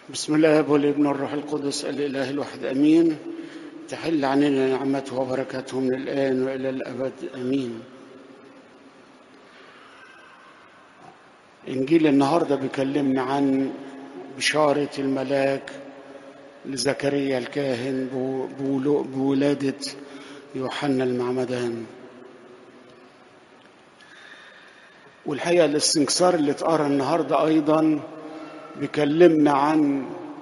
بسم الله والابن والروح القدس الاله الواحد امين تحل علينا نعمته وبركاته من الان والى الابد امين انجيل النهارده بيكلمنا عن بشاره الملاك لزكريا الكاهن بولو- بولاده يوحنا المعمدان والحقيقه الاستنكسار اللي اتقرا النهارده ايضا بيكلمنا عن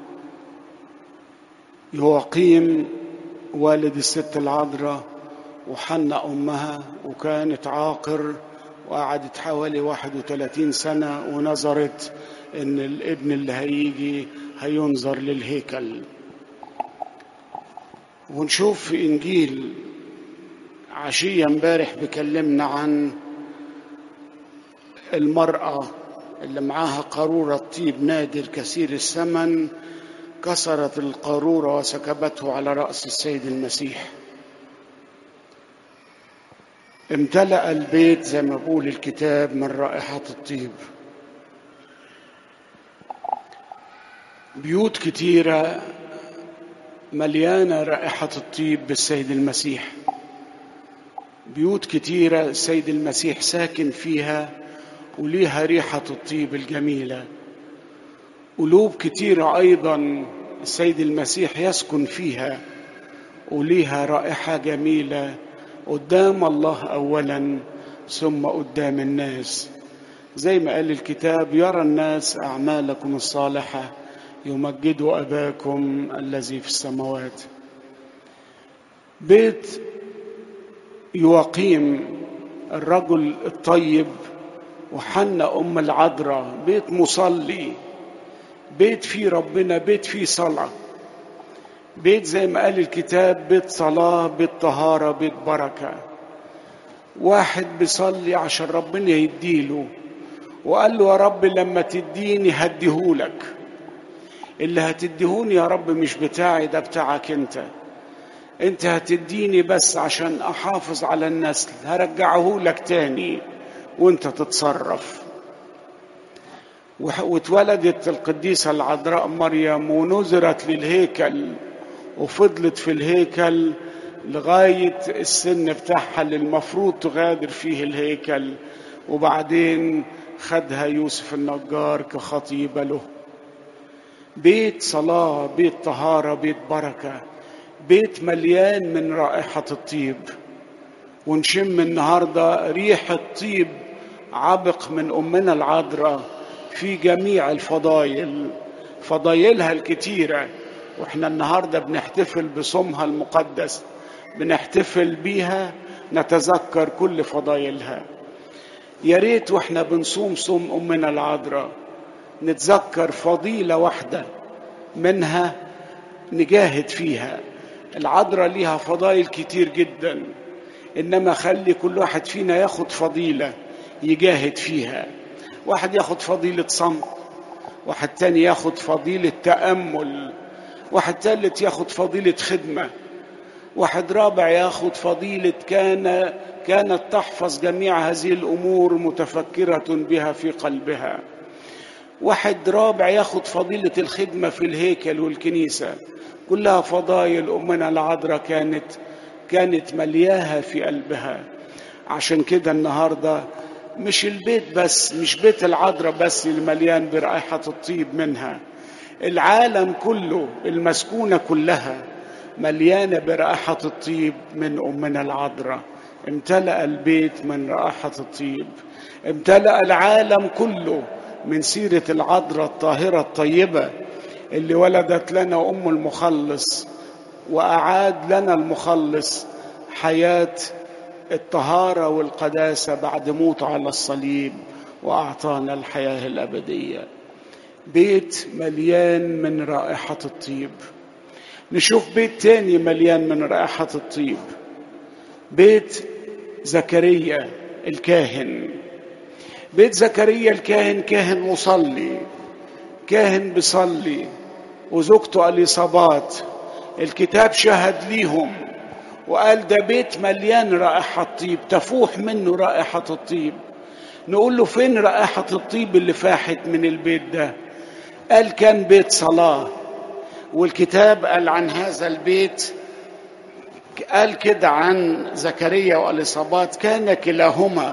يواقيم والد الست العذراء وحنا أمها وكانت عاقر وقعدت حوالي 31 سنة ونظرت إن الابن اللي هيجي هينظر للهيكل ونشوف في إنجيل عشية امبارح بيكلمنا عن المرأة اللي معاها قارورة طيب نادر كثير الثمن كسرت القارورة وسكبته على رأس السيد المسيح امتلأ البيت زي ما بيقول الكتاب من رائحة الطيب بيوت كتيرة مليانة رائحة الطيب بالسيد المسيح بيوت كتيرة السيد المسيح ساكن فيها وليها ريحة الطيب الجميلة قلوب كتيرة أيضا السيد المسيح يسكن فيها وليها رائحة جميلة قدام الله أولا ثم قدام الناس زي ما قال الكتاب يرى الناس أعمالكم الصالحة يمجدوا أباكم الذي في السماوات بيت يواقيم الرجل الطيب وحنا أم العذراء بيت مصلي بيت فيه ربنا بيت فيه صلاة بيت زي ما قال الكتاب بيت صلاة بيت طهارة بيت بركة واحد بيصلي عشان ربنا يديله وقال له يا رب لما تديني هديهولك اللي هتديهوني يا رب مش بتاعي ده بتاعك انت انت هتديني بس عشان احافظ على النسل هرجعهولك تاني وانت تتصرف وح- واتولدت القديسة العذراء مريم ونزرت للهيكل وفضلت في الهيكل لغاية السن بتاعها اللي المفروض تغادر فيه الهيكل وبعدين خدها يوسف النجار كخطيبة له بيت صلاة بيت طهارة بيت بركة بيت مليان من رائحة الطيب ونشم النهارده ريحة طيب عبق من أمنا العذراء في جميع الفضايل فضايلها الكتيرة واحنا النهارده بنحتفل بصومها المقدس بنحتفل بيها نتذكر كل فضايلها يا ريت واحنا بنصوم صوم أمنا العذراء نتذكر فضيلة واحدة منها نجاهد فيها العذراء ليها فضائل كتير جدا انما خلي كل واحد فينا ياخد فضيله يجاهد فيها واحد ياخد فضيله صمت واحد تاني ياخد فضيله تامل واحد تالت ياخد فضيله خدمه واحد رابع ياخد فضيله كان كانت تحفظ جميع هذه الامور متفكره بها في قلبها واحد رابع ياخد فضيلة الخدمة في الهيكل والكنيسة كلها فضايل أمنا العذراء كانت كانت ملياها في قلبها عشان كده النهاردة مش البيت بس مش بيت العذراء بس اللي مليان برائحة الطيب منها العالم كله المسكونة كلها مليانة برائحة الطيب من أمنا العذراء امتلأ البيت من رائحة الطيب امتلأ العالم كله من سيرة العذراء الطاهرة الطيبة اللي ولدت لنا أم المخلص وأعاد لنا المخلص حياة الطهارة والقداسة بعد موته على الصليب وأعطانا الحياة الأبدية بيت مليان من رائحة الطيب نشوف بيت تاني مليان من رائحة الطيب بيت زكريا الكاهن بيت زكريا الكاهن كاهن مصلي كاهن بيصلي وزوجته اليصابات الكتاب شهد ليهم وقال ده بيت مليان رائحة طيب تفوح منه رائحة الطيب نقول له فين رائحة الطيب اللي فاحت من البيت ده قال كان بيت صلاة والكتاب قال عن هذا البيت قال كده عن زكريا واليصابات كان كلاهما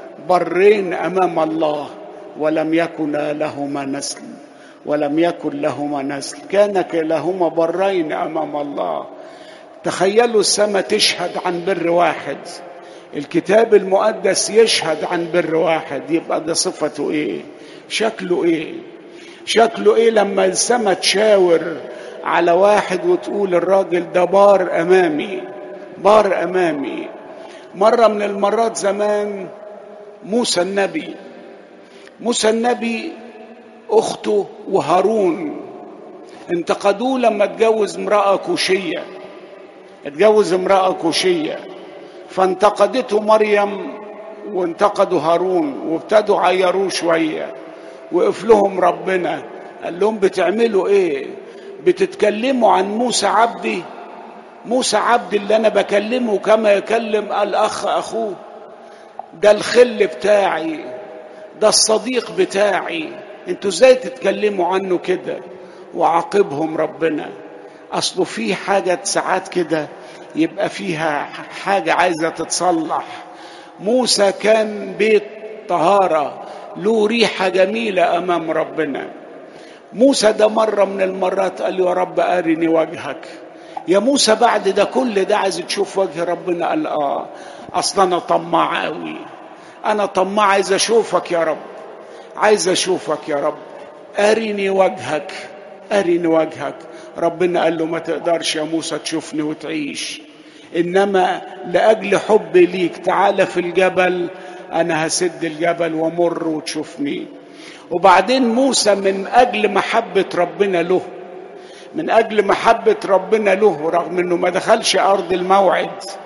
برين امام الله ولم يكن لهما نسل ولم يكن لهما نسل كان كلاهما برين امام الله تخيلوا السماء تشهد عن بر واحد الكتاب المقدس يشهد عن بر واحد يبقى ده صفته ايه شكله ايه شكله ايه لما السماء تشاور على واحد وتقول الراجل ده بار امامي بار امامي مره من المرات زمان موسى النبي موسى النبي اخته وهارون انتقدوه لما اتجوز امراه كوشيه اتجوز امراه كوشيه فانتقدته مريم وانتقدوا هارون وابتدوا عيروه شويه وقف لهم ربنا قال لهم بتعملوا ايه بتتكلموا عن موسى عبدي موسى عبد اللي انا بكلمه كما يكلم الاخ اخوه ده الخل بتاعي ده الصديق بتاعي انتوا ازاي تتكلموا عنه كده وعاقبهم ربنا اصله في حاجه ساعات كده يبقى فيها حاجه عايزه تتصلح موسى كان بيت طهاره له ريحه جميله امام ربنا موسى ده مره من المرات قال له يا رب ارني وجهك يا موسى بعد ده كل ده عايز تشوف وجه ربنا قال اه اصل انا طماع قوي انا طماع عايز اشوفك يا رب عايز اشوفك يا رب ارني وجهك ارني وجهك ربنا قال له ما تقدرش يا موسى تشوفني وتعيش انما لاجل حبي ليك تعالى في الجبل انا هسد الجبل ومر وتشوفني وبعدين موسى من اجل محبه ربنا له من اجل محبه ربنا له رغم انه ما دخلش ارض الموعد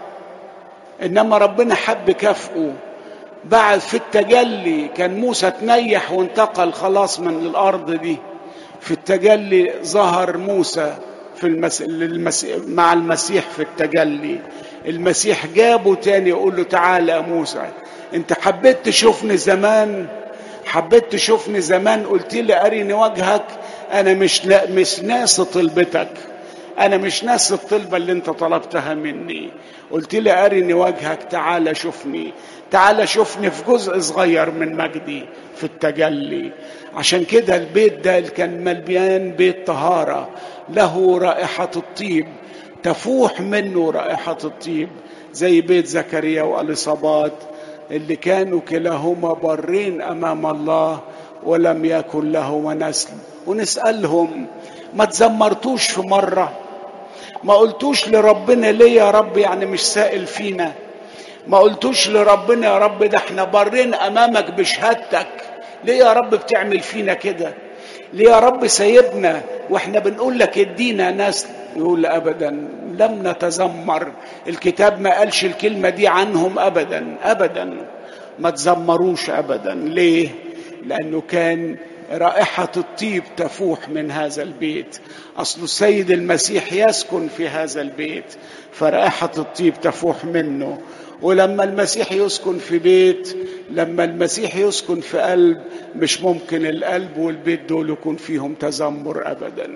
انما ربنا حب كافئه بعد في التجلي كان موسى تنيح وانتقل خلاص من الارض دي في التجلي ظهر موسى في المس... للمس... مع المسيح في التجلي المسيح جابه تاني يقول له تعالى يا موسى انت حبيت تشوفني زمان حبيت تشوفني زمان قلت لي اريني وجهك انا مش لا مش ناس طلبتك انا مش ناس الطلبة اللي انت طلبتها مني قلت لي ارني وجهك تعالى شوفني تعالى شوفني في جزء صغير من مجدي في التجلي عشان كده البيت ده كان مليان بيت طهارة له رائحة الطيب تفوح منه رائحة الطيب زي بيت زكريا واليصابات اللي كانوا كلاهما برين امام الله ولم يكن لهما نسل ونسالهم ما تزمرتوش في مره ما قلتوش لربنا ليه يا رب يعني مش سائل فينا ما قلتوش لربنا يا رب ده احنا برين امامك بشهادتك ليه يا رب بتعمل فينا كده ليه يا رب سيبنا واحنا بنقول لك ادينا نسل يقول ابدا لم نتذمر الكتاب ما قالش الكلمه دي عنهم ابدا ابدا ما تزمروش ابدا ليه لانه كان رائحه الطيب تفوح من هذا البيت اصل السيد المسيح يسكن في هذا البيت فرائحه الطيب تفوح منه ولما المسيح يسكن في بيت لما المسيح يسكن في قلب مش ممكن القلب والبيت دول يكون فيهم تذمر ابدا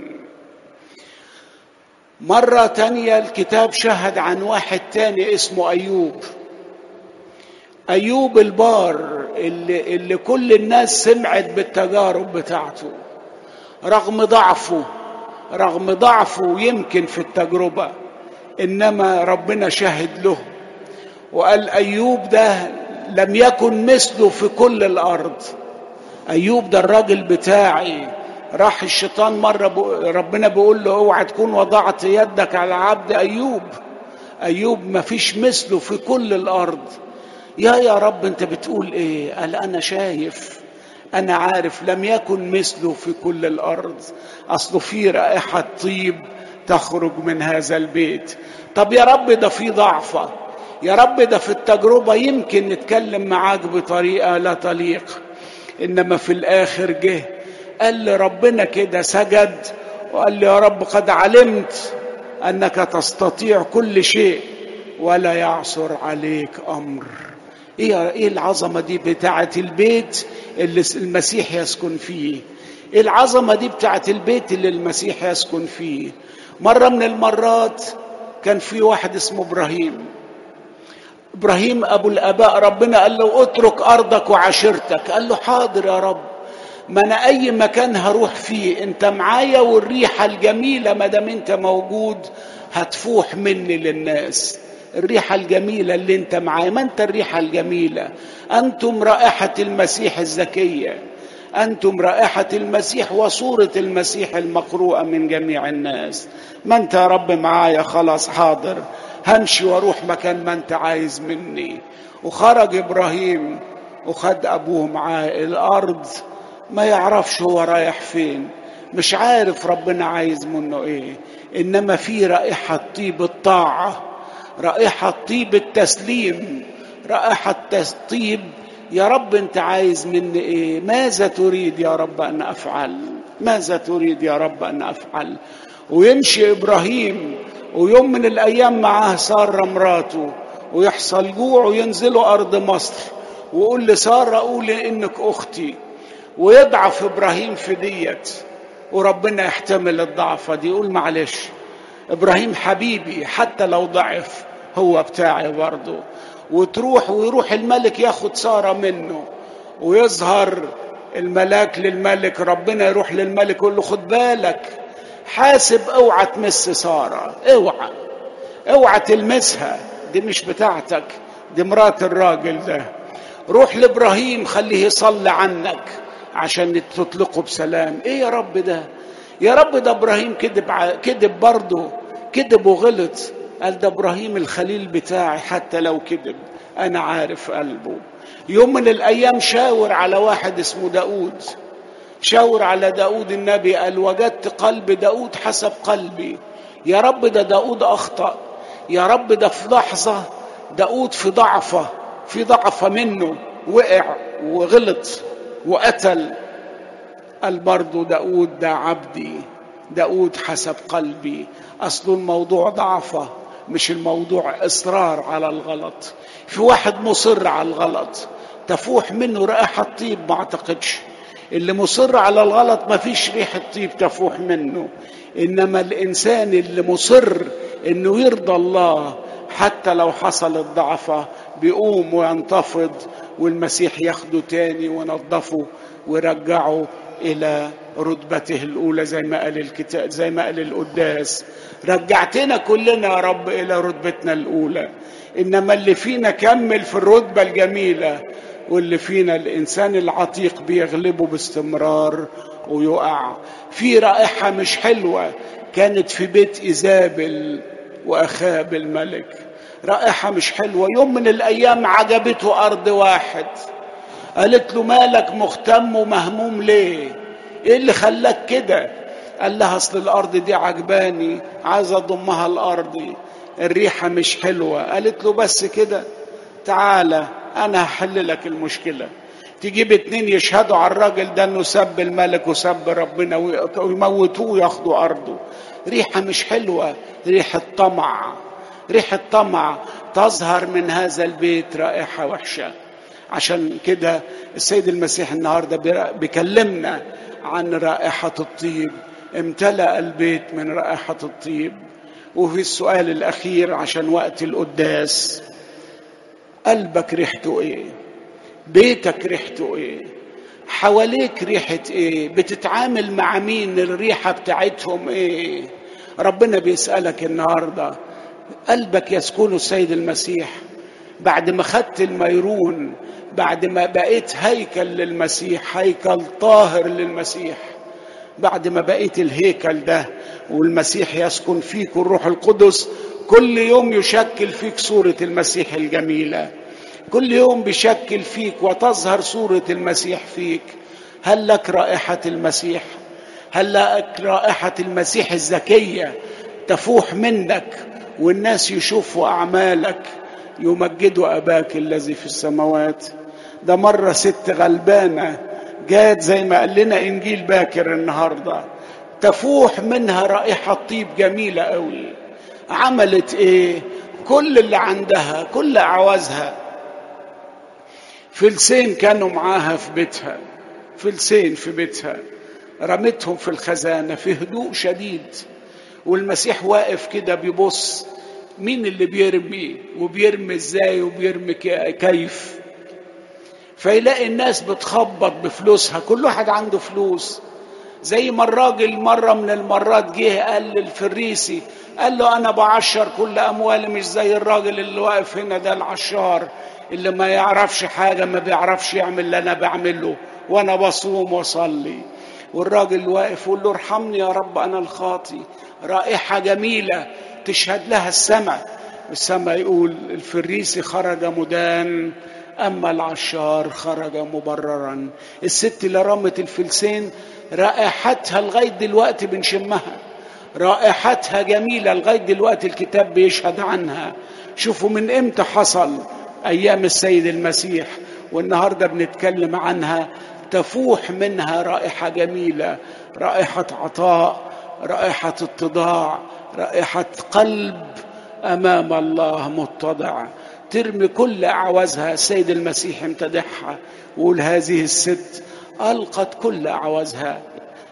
مرة تانية الكتاب شهد عن واحد تاني اسمه أيوب أيوب البار اللي, اللي كل الناس سمعت بالتجارب بتاعته رغم ضعفه رغم ضعفه يمكن في التجربة إنما ربنا شهد له وقال أيوب ده لم يكن مثله في كل الأرض أيوب ده الراجل بتاعي راح الشيطان مرة ربنا بيقول له اوعى تكون وضعت يدك على عبد أيوب أيوب ما فيش مثله في كل الأرض يا يا رب أنت بتقول إيه قال أنا شايف أنا عارف لم يكن مثله في كل الأرض أصله في رائحة طيب تخرج من هذا البيت طب يا رب ده في ضعفة يا رب ده في التجربة يمكن نتكلم معاك بطريقة لا تليق إنما في الآخر جه قال لي ربنا كده سجد وقال لي يا رب قد علمت انك تستطيع كل شيء ولا يعصر عليك امر ايه ايه العظمه دي بتاعه البيت اللي المسيح يسكن فيه العظمة دي بتاعت البيت اللي المسيح يسكن فيه مرة من المرات كان في واحد اسمه إبراهيم إبراهيم أبو الآباء ربنا قال له اترك أرضك وعشيرتك قال له حاضر يا رب ما أنا أي مكان هروح فيه أنت معايا والريحة الجميلة ما دام أنت موجود هتفوح مني للناس الريحة الجميلة اللي أنت معايا ما أنت الريحة الجميلة أنتم رائحة المسيح الزكية أنتم رائحة المسيح وصورة المسيح المقروءة من جميع الناس ما أنت يا رب معايا خلاص حاضر همشي واروح مكان ما أنت عايز مني وخرج إبراهيم وخد أبوه معاه الأرض ما يعرفش هو رايح فين مش عارف ربنا عايز منه ايه انما في رائحه طيب الطاعه رائحه طيب التسليم رائحه طيب يا رب انت عايز مني ايه ماذا تريد يا رب ان افعل ماذا تريد يا رب ان افعل ويمشي ابراهيم ويوم من الايام معاه ساره مراته ويحصل جوع وينزلوا ارض مصر ويقول لساره قولي انك اختي ويضعف ابراهيم في ديت وربنا يحتمل الضعفة دي يقول معلش ابراهيم حبيبي حتى لو ضعف هو بتاعي برضه وتروح ويروح الملك ياخد سارة منه ويظهر الملاك للملك ربنا يروح للملك يقول له خد بالك حاسب اوعى تمس سارة اوعى اوعى تلمسها دي مش بتاعتك دي مرات الراجل ده روح لابراهيم خليه يصلي عنك عشان تطلقه بسلام ايه يا رب ده يا رب ده ابراهيم كذب كذب برضه كذب وغلط قال ده ابراهيم الخليل بتاعي حتى لو كذب انا عارف قلبه يوم من الايام شاور على واحد اسمه داود شاور على داود النبي قال وجدت قلب داود حسب قلبي يا رب ده داود اخطأ يا رب ده في لحظة داود في ضعفة في ضعفة منه وقع وغلط وقتل قال برضه داود ده عبدي داود حسب قلبي أصل الموضوع ضعفة مش الموضوع إصرار على الغلط في واحد مصر على الغلط تفوح منه رائحة طيب ما أعتقدش اللي مصر على الغلط ما فيش ريحة طيب تفوح منه إنما الإنسان اللي مصر إنه يرضى الله حتى لو حصلت ضعفة بيقوم وينتفض والمسيح ياخده تاني ونظفه ويرجعه إلى رتبته الأولى زي ما قال الكتاب زي ما قال القداس رجعتنا كلنا يا رب إلى رتبتنا الأولى إنما اللي فينا كمل في الرتبة الجميلة واللي فينا الإنسان العتيق بيغلبه باستمرار ويقع في رائحة مش حلوة كانت في بيت إيزابل وأخاب الملك رائحة مش حلوة يوم من الأيام عجبته أرض واحد قالت له مالك مهتم ومهموم ليه ايه اللي خلاك كده قال لها اصل الارض دي عجباني عايز اضمها لارضي الريحه مش حلوه قالت له بس كده تعالى انا هحل لك المشكله تجيب اتنين يشهدوا على الراجل ده انه سب الملك وسب ربنا ويموتوه وياخدوا ارضه ريحه مش حلوه ريحه طمع ريحه طمع تظهر من هذا البيت رائحه وحشه عشان كده السيد المسيح النهارده بيكلمنا عن رائحة الطيب امتلأ البيت من رائحة الطيب وفي السؤال الأخير عشان وقت القداس قلبك ريحته ايه بيتك ريحته ايه حواليك ريحة ايه بتتعامل مع مين الريحة بتاعتهم ايه ربنا بيسألك النهاردة قلبك يسكن السيد المسيح بعد ما خدت الميرون بعد ما بقيت هيكل للمسيح هيكل طاهر للمسيح بعد ما بقيت الهيكل ده والمسيح يسكن فيك والروح القدس كل يوم يشكل فيك صورة المسيح الجميلة كل يوم بيشكل فيك وتظهر صورة المسيح فيك هل لك رائحة المسيح هل لك رائحة المسيح الزكية تفوح منك والناس يشوفوا أعمالك يمجدوا أباك الذي في السماوات ده مرة ست غلبانة جات زي ما قال لنا إنجيل باكر النهاردة تفوح منها رائحة طيب جميلة قوي عملت إيه كل اللي عندها كل أعوازها فلسين كانوا معاها في بيتها فلسين في بيتها رمتهم في الخزانة في هدوء شديد والمسيح واقف كده بيبص مين اللي بيرمي وبيرمي ازاي وبيرمي كيف فيلاقي الناس بتخبط بفلوسها كل واحد عنده فلوس زي ما الراجل مرة من المرات جه قال للفريسي قال له أنا بعشر كل أموالي مش زي الراجل اللي واقف هنا ده العشار اللي ما يعرفش حاجة ما بيعرفش يعمل اللي أنا بعمله وأنا بصوم وأصلي والراجل واقف يقول له ارحمني يا رب أنا الخاطي رائحة جميلة تشهد لها السماء السماء يقول الفريسي خرج مدان أما العشار خرج مبررا الست اللي رمت الفلسين رائحتها لغاية دلوقتي بنشمها رائحتها جميلة لغاية دلوقتي الكتاب بيشهد عنها شوفوا من امتى حصل أيام السيد المسيح والنهاردة بنتكلم عنها تفوح منها رائحة جميلة رائحة عطاء رائحة اتضاع رائحة قلب أمام الله متضع ترمي كل أعوازها السيد المسيح امتدحها وقول هذه الست ألقت كل أعوازها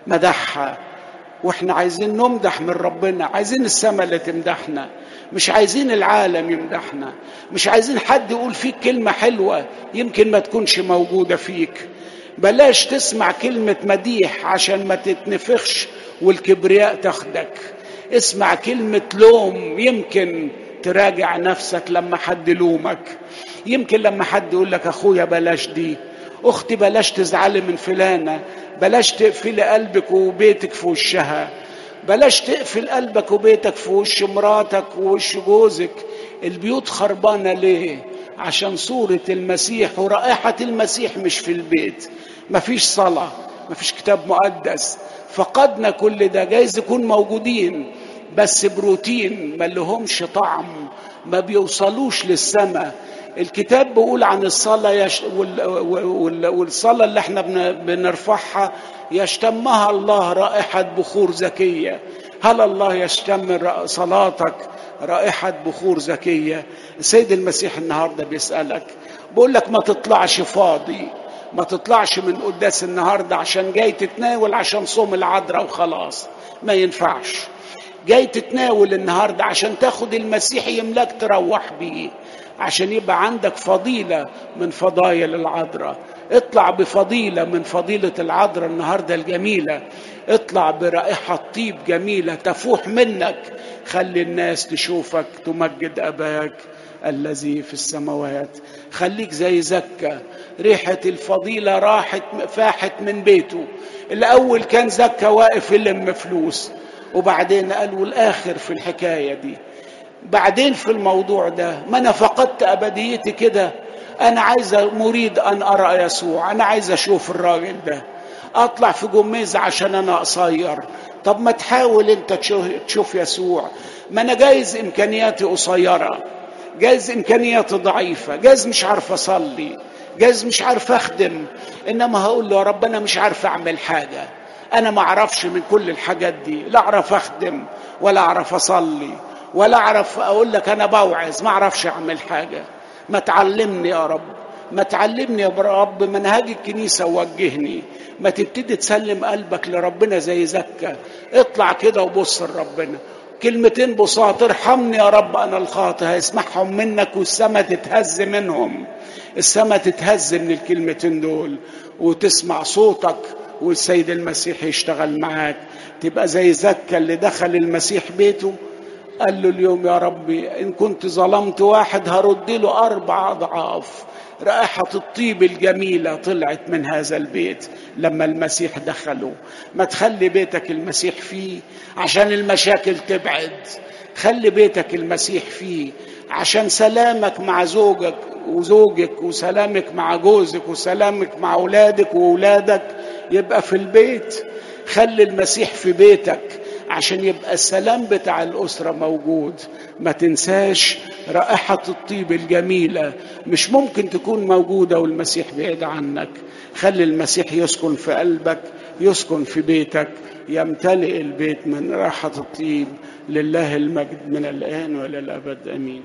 مدحها واحنا عايزين نمدح من ربنا عايزين السماء اللي تمدحنا مش عايزين العالم يمدحنا مش عايزين حد يقول فيك كلمة حلوة يمكن ما تكونش موجودة فيك بلاش تسمع كلمة مديح عشان ما تتنفخش والكبرياء تاخدك اسمع كلمة لوم يمكن تراجع نفسك لما حد لومك يمكن لما حد يقول لك اخويا بلاش دي اختي بلاش تزعلي من فلانه بلاش تقفلي قلبك وبيتك في وشها بلاش تقفل قلبك وبيتك في وش مراتك ووش جوزك البيوت خربانه ليه عشان صورة المسيح ورائحة المسيح مش في البيت مفيش صلاة مفيش كتاب مقدس فقدنا كل ده جايز يكون موجودين بس بروتين ما لهمش طعم ما بيوصلوش للسماء الكتاب بيقول عن الصلاة يش... وال... وال... والصلاة اللي احنا بن... بنرفعها يشتمها الله رائحة بخور زكية هل الله يشتم صلاتك رائحة بخور زكية السيد المسيح النهاردة بيسألك بقول لك ما تطلعش فاضي ما تطلعش من قداس النهاردة عشان جاي تتناول عشان صوم العذراء وخلاص ما ينفعش جاي تتناول النهاردة عشان تاخد المسيح يملاك تروح بيه عشان يبقى عندك فضيلة من فضايل العذراء اطلع بفضيلة من فضيلة العذراء النهاردة الجميلة اطلع برائحة طيب جميلة تفوح منك خلي الناس تشوفك تمجد أباك الذي في السماوات خليك زي زكا ريحة الفضيلة راحت فاحت من بيته الأول كان زكا واقف يلم فلوس وبعدين قال والآخر في الحكاية دي بعدين في الموضوع ده ما انا فقدت ابديتي كده انا عايز مريد ان ارى يسوع انا عايز اشوف الراجل ده اطلع في جميزة عشان انا قصير طب ما تحاول انت تشوف يسوع ما انا جايز امكانياتي قصيرة جايز امكانياتي ضعيفة جايز مش عارف اصلي جايز مش عارف اخدم انما هقول له يا رب انا مش عارف اعمل حاجة انا ما اعرفش من كل الحاجات دي لا اعرف اخدم ولا اعرف اصلي ولا اعرف اقول لك انا بوعظ ما اعرفش اعمل حاجه ما تعلمني يا رب ما تعلمني يا رب منهج الكنيسه ووجهني ما تبتدي تسلم قلبك لربنا زي زكا اطلع كده وبص لربنا كلمتين بساط ارحمني يا رب انا الخاطئ هيسمعهم منك والسما تتهز منهم السما تتهز من الكلمتين دول وتسمع صوتك والسيد المسيح يشتغل معاك تبقى زي زكا اللي دخل المسيح بيته قال له اليوم يا ربي إن كنت ظلمت واحد هرد له أربع أضعاف رائحة الطيب الجميلة طلعت من هذا البيت لما المسيح دخله ما تخلي بيتك المسيح فيه عشان المشاكل تبعد خلي بيتك المسيح فيه عشان سلامك مع زوجك وزوجك وسلامك مع جوزك وسلامك مع أولادك وأولادك يبقى في البيت خلي المسيح في بيتك عشان يبقى السلام بتاع الأسرة موجود ما تنساش رائحة الطيب الجميلة مش ممكن تكون موجودة والمسيح بعيد عنك خلي المسيح يسكن في قلبك يسكن في بيتك يمتلئ البيت من رائحة الطيب لله المجد من الآن وإلى الأبد آمين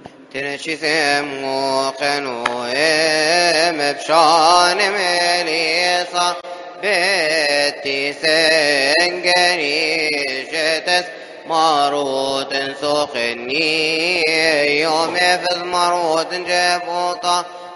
تنشثم موقن ويم بشان مليصة بيتي سنجري شتس ماروت سخني يوم في الماروت جبوطة